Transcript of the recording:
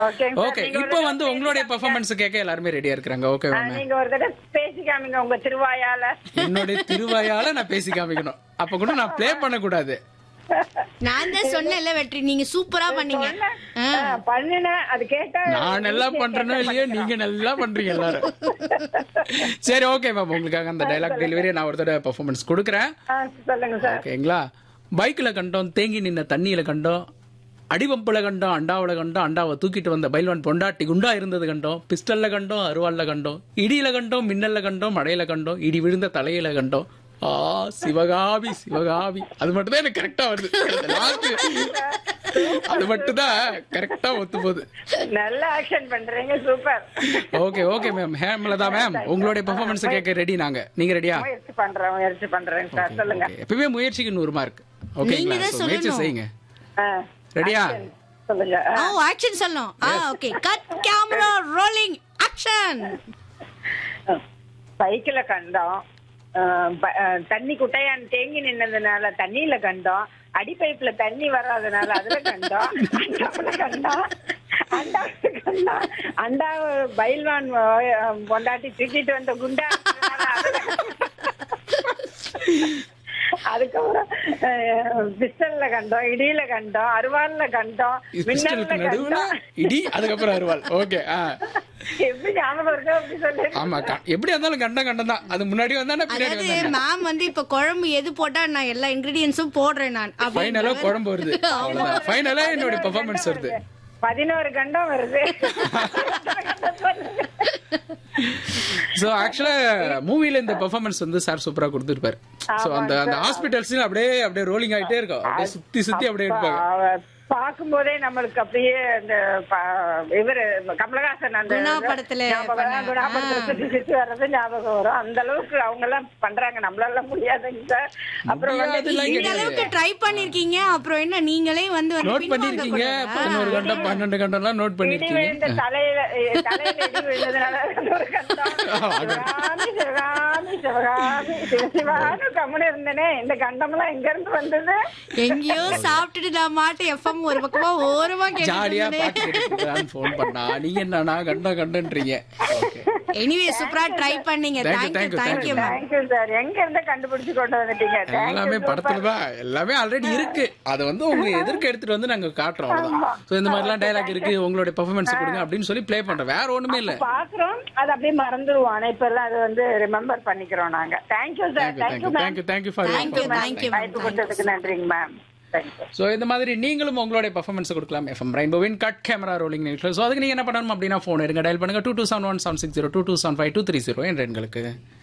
ஓகேங்க sir. Okay நீங்க ஒரு இப்போ தடவை வந்து பேசி உங்களுடைய காமிங்க. பெர்ஃபார்மன்ஸ் கேட்க எல்லாருமே ரெடியா இருக்கிறாங்க ஓகே ஆ, நீங்க ஒரு தடவை பேசி காமிங்க உங்க திருவாயால என்னுடைய திருவாயால நான் பேசி காமிக்கணும் அப்ப கூட நான் ப்ளே பண்ண கூடாது நான் தான் சொன்னேன்ல வெற்றி நீங்க சூப்பரா பண்ணீங்க ஆ. ஆ, பண்ணினேன் அது கேட்டா நான் நல்லா பண்றேனோ இல்லையோ நீங்க நல்லா பண்றீங்க எல்லாரும் சரி ஓகே மேம் உங்களுக்காக அந்த டைலாக் டெலிவரி நான் ஒரு தடவை பெர்ஃபார்மன்ஸ் கொடுக்குறேன் ஆ, சொல்லுங்க சார் ஓகேங்களா பைக்ல கண்டோம் தேங்கி நின்ன தண்ணியில கண்டோம் அடிபம்புல கண்டோம் அண்டாவுல கண்டோம் அண்டாவை தூக்கிட்டு வந்த பைல்வான் பொண்டாட்டி குண்டா இருந்தது கண்டோம் பிஸ்டல்ல கண்டோம் அருவாள்ல கண்டோம் இடியில கண்டோம் மின்னல்ல கண்டோம் மழையில கண்டோம் இடி விழுந்த தலையில கண்டோம் ஆ சிவகாமி சிவகாமி அது மட்டும் தான் எனக்கு கரெக்டா வருது Last அது மட்டும் தான் கரெக்டா ஒத்து போகுது நல்ல ஆக்ஷன் பண்றீங்க super okay okay ma'am Hemalatha ma'am உங்களுடைய பெர்ஃபார்மன்ஸ் கேட்க ரெடி நாங்க நீங்க ரெடியா முயற்சி பண்றேன் முயற்சி பண்றேங்க சார் சொல்லுங்க எப்பவுமே முயற்சிக்கு நூறு மார்க் ஓகேங்களா நீங்க தான் So, முயற்சி சொல்லணும். செய்யுங்க ஆ, ரெடியா சொல்லுங்க ஓ ஆக்ஷன் சொல்லணும் ஆ okay cut camera rolling action பைக்கில் கண்டோம் ஆ, ப- ஆ, தண்ணி குட்டையான் தேங்கி நின்னதுனால தண்ணியில கண்டோம் அடிப்பைப்புல தண்ணி வராதனால அதுல கண்டோம் அண்டாவுல கண்டோம் அண்டாவுல கண்டோம் அண்டாவை பயில்வான் ஆ, பொண்டாட்டி தூக்கிட்டு வந்த குண்டா இருந்ததுனால அதுல அதுக்கப்புறம் பிஸ்டல்ல கண்டோம் இடியில கண்டோம் அருவாள்ல கண்டோம் மின்னல்ல பிஸ்டலுக்கு நடுவுல கண்டோம் இடி அதுக்கப்புறம் அருவாள் ஓகே ஆ எப்படி ஞாபகம் இருக்கோ அப்படி சொல்லி ஆமா க- எப்படியா இருந்தாலும் கண்டம் கண்டம் தான் அது முன்னாடி வந்தானே பின்னாடி அதாவது வந்தானே மேம் வந்து இப்ப குழம்பு எது போட்டா நான் எல்லா இன்கிரீடியன்ஸும் போடுறேன் நான் ஃபைனலா குழம்பு வருது அவ்வளவுதான் ஃபைனலா என்னோட பெர்ஃபார்மன்ஸ் வருது பதினோரு கண்டம் வருது சோ ஆக்சுவலா மூவில இந்த பெர்ஃபார்மன்ஸ் வந்து சார் சூப்பரா கொடுத்துருப்பாரு சோ அந்த அந்த ஹாஸ்பிட்டல்ஸ் அப்படியே அப்படியே ரோலிங் ஆயிட்டே இருக்கும் அப்படியே சுத்தி சுத்தி அப்படியே இருப்பாங்க அவ பார்க்கும்போதே நம்மளுக்கு அப்படியே அந்த ப- இவரு கமலஹாசன் அந்த குணா படத்துல ஞாபகம் பண்ண- குணா படத்துல சுத்தி சுத்தி வர்றது ஞாபகம் வரும் அந்த அளவுக்கு அவங்க எல்லாம் பண்றாங்க நம்மளால முடியாதுங்க சார் அப்புறம் வந்து முடியாதுலாம் இந்த கிடையாது. அளவுக்கு ட்ரை பண்ணிருக்கீங்க அப்புறம் என்ன நீங்களே வந்து வந்து நோட் பின்வாங்க பண்ணிருக்கீங்க கூடாதா? பதினோரு கண்டம் பன்னெண்டு கண்டம்லாம் நோட் இடி பண்ணிருக்கீங்க விழுந்த தலையில எ, தலையில இடி விழுந்ததுனால ஒரு கண்டம் சிவகாமி சிவகாமி சிவகாமி சிவசிவான்னு கம்முன்னு இருந்தனே இந்த கண்டம்லாம் எங்க இருந்து வந்தது எங்கேயோ சாப்பிட்டுட்டு நான் மாட்டு எஃப்எம் ஒரு பக்கமா ஓரமா ஜாலியா கேட்டு பாட்டு கேட்டுக்கிறான்னு போன் பண்ணா நீங்க என்னன்னா கண்டம் கண்டன்றீங்க ஓகே எனிவே சூப்பரா ட்ரை பண்ணீங்க Thank you, thank you thank you, thank you ma'am thank you sir எங்க இருந்து கண்டுபிடிச்சு கொண்டு வந்துட்டீங்க Thank you, எல்லாமே super. படத்துல தான் எல்லாமே ஆல்ரெடி இருக்கு அதை வந்து உங்க எதிர்க்க எடுத்துட்டு வந்து நாங்க காட்டுறோம் அவ்வளவுதான் சோ இந்த மாதிரி எல்லாம் டைலாக் இருக்கு உங்களுடைய பெர்ஃபார்மன்ஸ் கொடுங்க அப்படின்னு சொல்லி ப்ளே பண்றோம் வேற ஒண்ணுமே இல்ல பாக்குறோம் அது அப்படியே மறந்துடுவோம் ஆனா இப்ப எல்லாம் அது வந்து ரிமெம்பர் பண்ணிக்கிறோம் நாங்க thank you sir thank you thank you thank you ma'am thank you thank you for Thank you, thank you, ma'am. வாய்ப்பு கொடுத்ததுக்கு நன்றிங்க மேம் தேங்க்யூ ஸோ இந்த மாதிரி நீங்களும் உங்களுடைய பர்ஃபார்மன்ஸ் கொடுக்கலாம் எஃப்எம் ரெயின்போவின் கட் கேமரா ரோலிங் நிகழ்ச்சி ஸோ அதுக்கு நீங்க என்ன பண்ணணும் அப்படின்னா ஃபோன் எடுங்க டயல் பண்ணுங்க two two seven one seven six zero two two seven five two three zero என்ற எண்களுக்கு